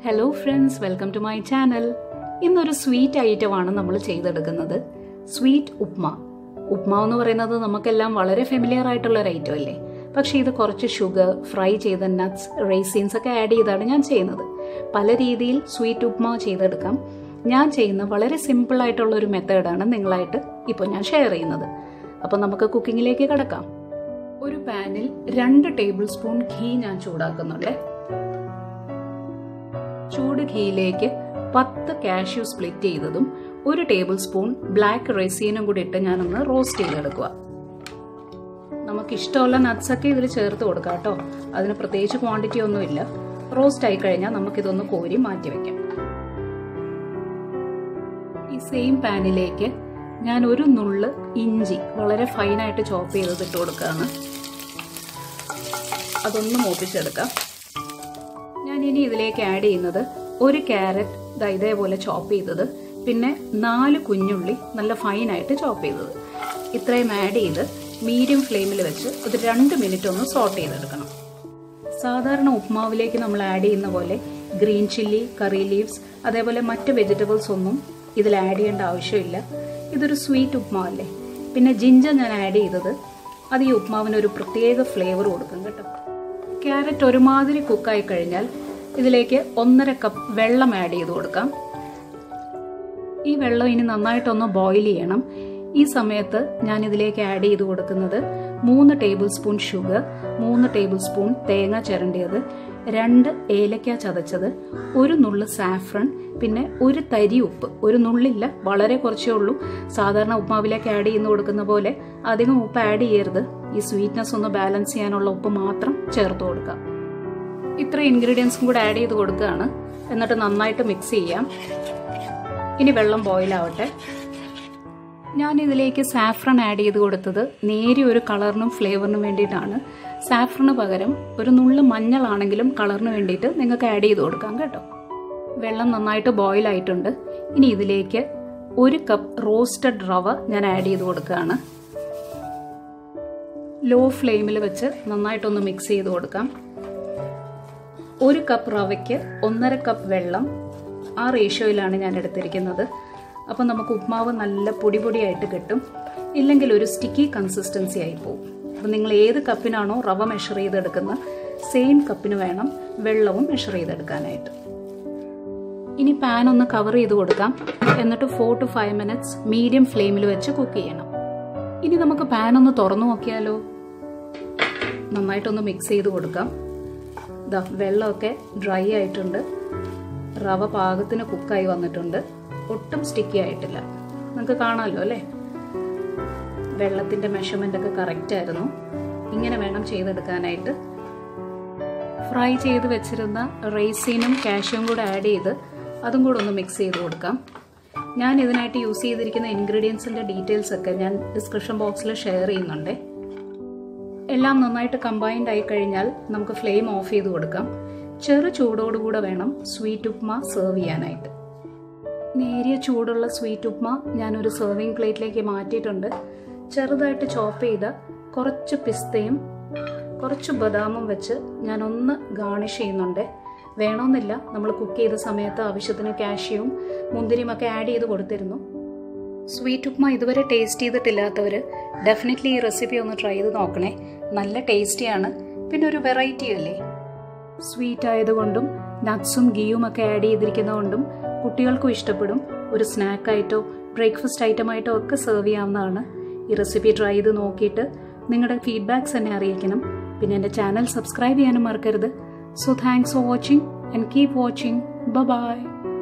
hello friends welcome to my channel ഇന്നൊരു sweet ഐറ്റമാണ് നമ്മൾ ചെയ്തെടുക്കുന്നത് സ്വീറ്റ് ഉപ്മ ഉപ്മ എന്ന് പറയുന്നത് നമുക്കെല്ലാം വളരെ ഫെമിലിയർ ആയിട്ടുള്ള ഒരു ഐറ്റം അല്ലേ പക്ഷേ ഇത് കുറച്ച് ഷുഗർ ഫ്രൈ ചെയ്ത നട്ട്സ് റേസിൻസ് ഒക്കെ ആഡ് ചെയ്താണ് ഞാൻ ചെയ്യുന്നത് പല രീതിയിൽ സ്വീറ്റ് ഉപ്മ ചെയ്തെടുക്കാം ഞാൻ ചെയ്യുന്ന വളരെ സിമ്പിൾ ആയിട്ടുള്ള ഒരു മെത്തേഡാണ് നിങ്ങളായിട്ട് ഇപ്പോൾ ഞാൻ ഷെയർ ചെയ്യുന്നത് അപ്പോൾ നമുക്ക് കുക്കിങ്ങിലേക്ക് കിടക്കാം ഒരു പാനിൽ രണ്ട് ടേബിൾ സ്പൂൺ ഘീ ഞാൻ ചൂടാക്കുന്നുണ്ട് ചൂട് ഘീയിലേക്ക് പത്ത് കാഷ്യൂ സ്പ്ലിറ്റ് ചെയ്തതും ഒരു ടേബിൾ സ്പൂൺ ബ്ലാക്ക് റെസീനും കൂടി ഇട്ട് ഞാനൊന്ന് റോസ്റ്റ് ചെയ്തെടുക്കുക നമുക്ക് ഇഷ്ടമുള്ള നട്ട്സ് ഒക്കെ ഇതിൽ ചേർത്ത് കൊടുക്കാം കേട്ടോ അതിന് പ്രത്യേകിച്ച് ക്വാണ്ടിറ്റി ഒന്നുമില്ല റോസ്റ്റ് ആയി കഴിഞ്ഞാൽ നമുക്കിതൊന്ന് കോരി മാറ്റി വെക്കാം ഈ സെയിം പാനിലേക്ക് ഞാൻ ഒരു നുള്ള് ഇഞ്ചി വളരെ ഫൈനായിട്ട് ചോപ്പ് ചെയ്തത് ഇട്ട് കൊടുക്കുകയാണ് അതൊന്ന് മൂപ്പിച്ചെടുക്കാം ഞാൻ ഇനി ഇതിലേക്ക് ആഡ് ചെയ്യുന്നത് ഒരു ക്യാരറ്റ് ദാ ഇതേപോലെ ചോപ്പ് ചെയ്തത് പിന്നെ നാല് കുഞ്ഞുള്ളി നല്ല ഫൈനായിട്ട് ചോപ്പ് ചെയ്തത് ഇത്രയും ആഡ് ചെയ്ത് മീഡിയം ഫ്ലെയിമിൽ വെച്ച് ഒരു രണ്ട് മിനിറ്റ് ഒന്ന് സോട്ട് ചെയ്തെടുക്കണം സാധാരണ ഉപ്മാവിലേക്ക് നമ്മൾ ആഡ് ചെയ്യുന്ന പോലെ ഗ്രീൻ ചില്ലി കറി ലീവ്സ് അതേപോലെ മറ്റ് വെജിറ്റബിൾസ് ഒന്നും ഇതിൽ ആഡ് ചെയ്യേണ്ട ആവശ്യമില്ല ഇതൊരു സ്വീറ്റ് ഉപ്മാവല്ലേ പിന്നെ ജിഞ്ചർ ഞാൻ ആഡ് ചെയ്തത് അത് ഈ ഉപ്മാവിന് ഒരു പ്രത്യേക ഫ്ലേവർ കൊടുക്കും കേട്ടോ ക്യാരറ്റ് ഒരുമാതിരി കുക്കായി കഴിഞ്ഞാൽ ഇതിലേക്ക് ഒന്നര കപ്പ് വെള്ളം ആഡ് ചെയ്ത് കൊടുക്കാം ഈ വെള്ളം ഇനി നന്നായിട്ടൊന്ന് ബോയിൽ ചെയ്യണം ഈ സമയത്ത് ഞാൻ ഇതിലേക്ക് ആഡ് ചെയ്ത് കൊടുക്കുന്നത് മൂന്ന് ടേബിൾ സ്പൂൺ ഷുഗർ മൂന്ന് ടേബിൾ സ്പൂൺ തേങ്ങ ചിരണ്ടിയത് രണ്ട് ഏലക്ക ചതച്ചത് ഒരു നുള്ള് സാഫ്രൺ പിന്നെ ഒരു തരി ഉപ്പ് ഒരു നുള്ളില്ല വളരെ കുറച്ചേ ഉള്ളൂ സാധാരണ ഉപ്മാവിലേക്ക് ആഡ് ചെയ്യുന്ന കൊടുക്കുന്ന പോലെ അധികം ഉപ്പ് ആഡ് ചെയ്യരുത് ഈ സ്വീറ്റ്നെസ് ഒന്ന് ബാലൻസ് ചെയ്യാനുള്ള ഉപ്പ് മാത്രം ചേർത്ത് കൊടുക്കാം ഇത്ര ഇൻഗ്രീഡിയൻസും കൂടെ ആഡ് ചെയ്ത് കൊടുക്കുകയാണ് എന്നിട്ട് നന്നായിട്ട് മിക്സ് ചെയ്യാം ഇനി വെള്ളം ബോയിൽ ആവട്ടെ ഞാൻ ഇതിലേക്ക് സാഫ്രൺ ആഡ് ചെയ്ത് കൊടുത്തത് നേരിയ ഒരു കളറിനും ഫ്ലേവറിനും വേണ്ടിയിട്ടാണ് സാഫ്രണ് പകരം ഒരു നുള്ളു മഞ്ഞളാണെങ്കിലും കളറിന് വേണ്ടിയിട്ട് നിങ്ങൾക്ക് ആഡ് ചെയ്ത് കൊടുക്കാം കേട്ടോ വെള്ളം നന്നായിട്ട് ബോയിൽ ആയിട്ടുണ്ട് ഇനി ഇതിലേക്ക് ഒരു കപ്പ് റോസ്റ്റഡ് റവ ഞാൻ ആഡ് ചെയ്ത് കൊടുക്കുകയാണ് ലോ ഫ്ലെയിമിൽ വെച്ച് നന്നായിട്ടൊന്ന് മിക്സ് ചെയ്ത് കൊടുക്കാം ഒരു കപ്പ് റവയ്ക്ക് ഒന്നര കപ്പ് വെള്ളം ആ റേഷ്യോയിലാണ് ഞാൻ എടുത്തിരിക്കുന്നത് അപ്പോൾ നമുക്ക് ഉപ്മാവ് നല്ല പൊടി പൊടിയായിട്ട് കിട്ടും ഇല്ലെങ്കിൽ ഒരു സ്റ്റിക്കി കൺസിസ്റ്റൻസി ആയി പോകും അപ്പോൾ നിങ്ങൾ ഏത് കപ്പിനാണോ റവ മെഷർ ചെയ്തെടുക്കുന്ന സെയിം കപ്പിന് വേണം വെള്ളവും മെഷർ ചെയ്തെടുക്കാനായിട്ട് ഇനി പാൻ ഒന്ന് കവർ ചെയ്ത് കൊടുക്കാം എന്നിട്ട് four to five minutes medium ഫ്ലെയിമിൽ വെച്ച് കുക്ക് ചെയ്യണം ഇനി നമുക്ക് പാൻ ഒന്ന് തുറന്നു നോക്കിയാലോ നന്നായിട്ടൊന്ന് മിക്സ് ചെയ്ത് കൊടുക്കാം ഇതാ വെള്ളമൊക്കെ ഡ്രൈ ആയിട്ടുണ്ട് റവ പാകത്തിന് കുക്കായി വന്നിട്ടുണ്ട് ഒട്ടും സ്റ്റിക്കി ആയിട്ടില്ല നിങ്ങൾക്ക് കാണാമല്ലോ അല്ലേ വെള്ളത്തിൻ്റെ മെഷർമെൻ്റ് ഒക്കെ കറക്റ്റ് ആയിരുന്നു ഇങ്ങനെ വേണം ചെയ്തെടുക്കാനായിട്ട് ഫ്രൈ ചെയ്ത് വെച്ചിരുന്ന റേസീനും കാഷ്യും കൂടെ ആഡ് ചെയ്ത് അതും കൂടെ ഒന്ന് മിക്സ് ചെയ്ത് കൊടുക്കാം ഞാൻ ഇതിനായിട്ട് യൂസ് ചെയ്തിരിക്കുന്ന ഇൻഗ്രീഡിയൻസിൻ്റെ ഡീറ്റെയിൽസ് ഒക്കെ ഞാൻ ഡിസ്ക്രിപ്ഷൻ ബോക്സിൽ ഷെയർ ചെയ്യുന്നുണ്ട് എല്ലാം നന്നായിട്ട് കമ്പൈൻഡ് ആയി കഴിഞ്ഞാൽ നമുക്ക് ഫ്ലെയിം ഓഫ് ചെയ്ത് കൊടുക്കാം ചെറു ചൂടോടുകൂടെ വേണം സ്വീറ്റ് ഉപ്മ സെർവ് ചെയ്യാനായിട്ട് നേരിയ ചൂടുള്ള സ്വീറ്റ് ഉപ്മ ഞാനൊരു സെർവിങ് പ്ലേറ്റിലേക്ക് മാറ്റിയിട്ടുണ്ട് ചെറുതായിട്ട് ചോപ്പ് ചെയ്ത കുറച്ച് പിസ്തയും കുറച്ച് ബദാമും വെച്ച് ഞാനൊന്ന് ഗാർണിഷ് ചെയ്യുന്നുണ്ട് വേണമെന്നില്ല നമ്മൾ കുക്ക് ചെയ്ത സമയത്ത് ആവശ്യത്തിന് കാഷ്യവും മുന്തിരിയും ഒക്കെ ആഡ് ചെയ്ത് കൊടുത്തിരുന്നു സ്വീറ്റ് ഉപ്മ ഇതുവരെ ടേസ്റ്റ് ചെയ്തിട്ടില്ലാത്തവർ ഡെഫിനറ്റ്ലി ഈ റെസിപ്പി ഒന്ന് ട്രൈ ചെയ്ത് നോക്കണേ നല്ല ടേസ്റ്റിയാണ് പിന്നെ ഒരു വെറൈറ്റി അല്ലേ സ്വീറ്റ് ആയതുകൊണ്ടും നട്ട്സും ഗീയും ഒക്കെ ആഡ് ചെയ്തിരിക്കുന്നതുകൊണ്ടും കുട്ടികൾക്കും ഇഷ്ടപ്പെടും ഒരു സ്നാക്കായിട്ടോ ബ്രേക്ക്ഫാസ്റ്റ് ഐറ്റമായിട്ടോ ഒക്കെ സെർവ് ചെയ്യാവുന്നതാണ് ഈ റെസിപ്പി ട്രൈ ചെയ്ത് നോക്കിയിട്ട് നിങ്ങളുടെ ഫീഡ്ബാക്സ് എന്നെ അറിയിക്കണം പിന്നെ എൻ്റെ ചാനൽ സബ്സ്ക്രൈബ് ചെയ്യാനും മറക്കരുത് so thanks for watching and keep watching by